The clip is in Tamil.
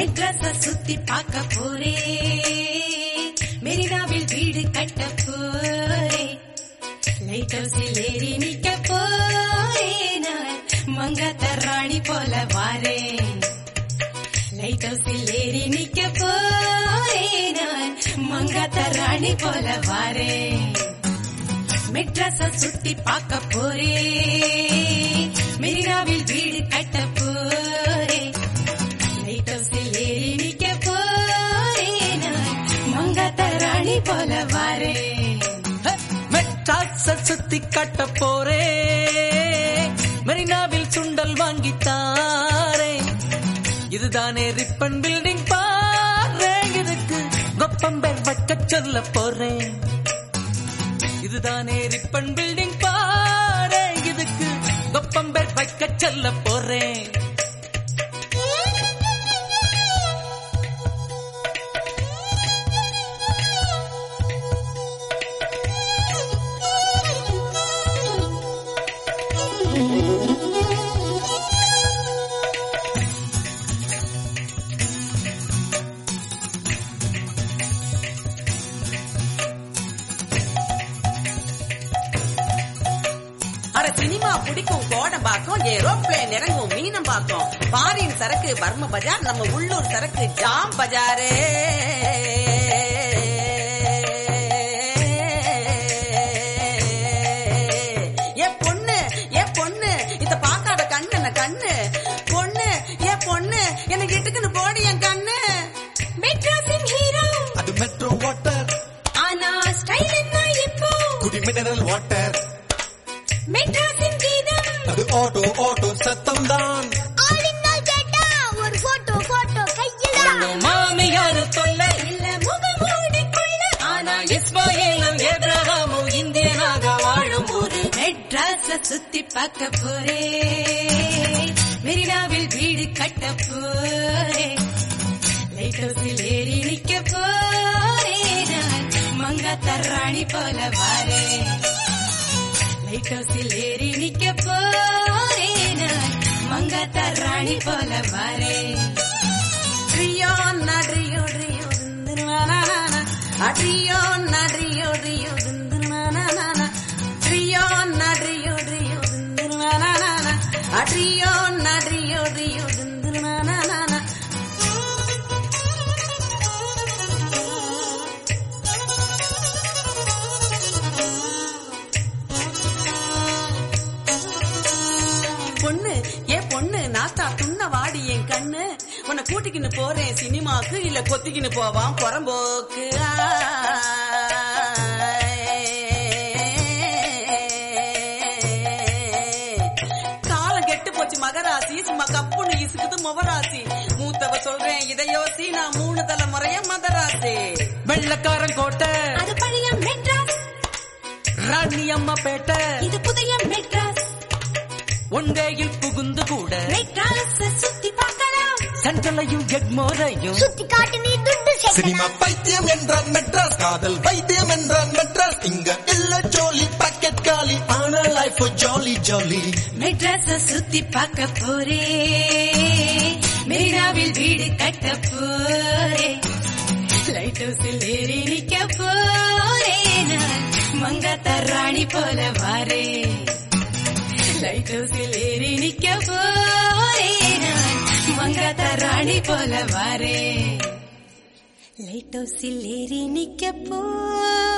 மெட்ராஸ சுத்தி பார்க்க போறேன் மெரினாவில் வீடு கட்ட போறேன் லைட் ஹவுஸில் ஏறி நிக்க போறேன் நான் மங்காத்த ராணி போல வாரேன் லைட் ஹவுஸில் ஏறி நிக்க போறேன் நான் மங்காத்த ராணி போல வாரேன் மெட்ராஸ சுத்தி பார்க்க போறேன் மெரினாவில் வீடு கட்ட போறேன் லைட் ஹவுஸில் ஏறி நிக்க போறேன் நான் மங்காத்த ராணி போல வாரேன் மெட்ராஸ சுத்தி கட்ட போறே மெரினாவில் சுண்டல் வாங்கி தாரே இதுதானே ரிப்பன் பில்டிங் பாரு இதுக்கு கொப்பம்பேர் வைக்க சொல்ல போறேன் இதுதானே ரிப்பன் பில்டிங் பாரு இதுக்கு கொப்பம்பேர் வைக்க சொல்ல போறேன் அட சினிமா பிடிக்கும் கோடம்பாக்கம் ஏரோப்ளேன் இறங்கும் மீனம் பாக்கம் பாரின் சரக்கு பர்ம பஜார் நம்ம உள்ளூர் சரக்கு ஜாம் பஜாரே ஏ பொண்ணு ஏ பொண்ணு இத பாக்காத கண்ணு என்ன கண்ணு பொண்ணு ஏ பொண்ணு எனக்கு இட்டுக்குன்னு போடி என் கண்ணு மெட்ராஸின் ஹீரோ அது மெட்ரோ வாட்டர் ஆனா ஸ்டைல் என்ன இப்போ குடி மினரல் வாட்டர் மெட்ராஸின் கீதம் அது ஆட்டோ ஆட்டோ சத்தம் தான் ஆளுங்கள் கேட்டா ஒரு போட்டோ போட்டோ கையில மாமியாரு தொல்லை இல்ல முகமூடி கொள்ள ஆனா இஸ்மாயிலும் ஏப்ரஹாமும் இந்தியனாக வாழும் போது மெட்ராஸ சுத்தி பார்க்க போறேன் மெரினாவில் வீடு கட்ட போறேன் லைட் ஹவுஸில் ஏறி நிக்க போறேன் நான் மங்காத்த ராணி போல வாரேன் லைட் ஹவுஸில் ஏறி நிக்க போறேன் நான் மங்காத்த ராணி போல வாரேன் ட்ரியோ நட்ரியோ ட்ரியோ திந்துனானானா அட்ரியோ நட்ரியோ ட்ரியோ திந்துனானானா ட்ரியோ நட்ரியோ ட்ரியோ திந்துனானானா அட்ரியோ நட்ரியோ ட்ரியோ திந்துனானானா பொண்ணு ஏ பொண்ணு நாத்தா துண்ண வாடி என் கண்ணு உன்னை கூட்டிக்கின்னு போறேன் சினிமாக்கு இல்ல கொத்திக்கின்னு போவான் புறம்போக்கு காலம் கெட்டு போச்சு மகராசி சும்மா கப்புன்னு இசுக்குது முவராசி மூத்தவ சொல்றேன் இதையோசி நான் மூணு தலைமுறைய மதராசி வெள்ளக்காரன் கோட்டை அது பழைய மெட்ராஸ் ராணி அம்மா பேட்டை இது புதிய மெட்ராஸ் ஒன்றையில் புகுந்து கூட மெட்ராஸ சுத்தி பார்க்கலாம் சென்ட்ரலையும் எக்மோரையும் சுத்தி காட்டு நீ துட்டு சினிமா பைத்தியம் என்றான் மெட்ராஸ் காதல் வைத்தியம் என்றான் மெட்ராஸ் இங்க இல்ல ஜோலி பாக்கெட் காலி ஆனா லைஃப் ஜாலி ஜாலி மெட்ராஸ சுத்தி பார்க்க போறேன் மெரினாவில் வீடு கட்ட போறேன் லைட் ஹவுஸில் ஏறி நிக்க போறேன் நான் மங்காத்த ராணி போல வாரேன் லைட் ஹவுஸில் ஏறி நிக்க போறேன் நான் மங்காத்த ராணி போல வாரேன் லைட் ஹவுஸில் ஏறி நிக்க போ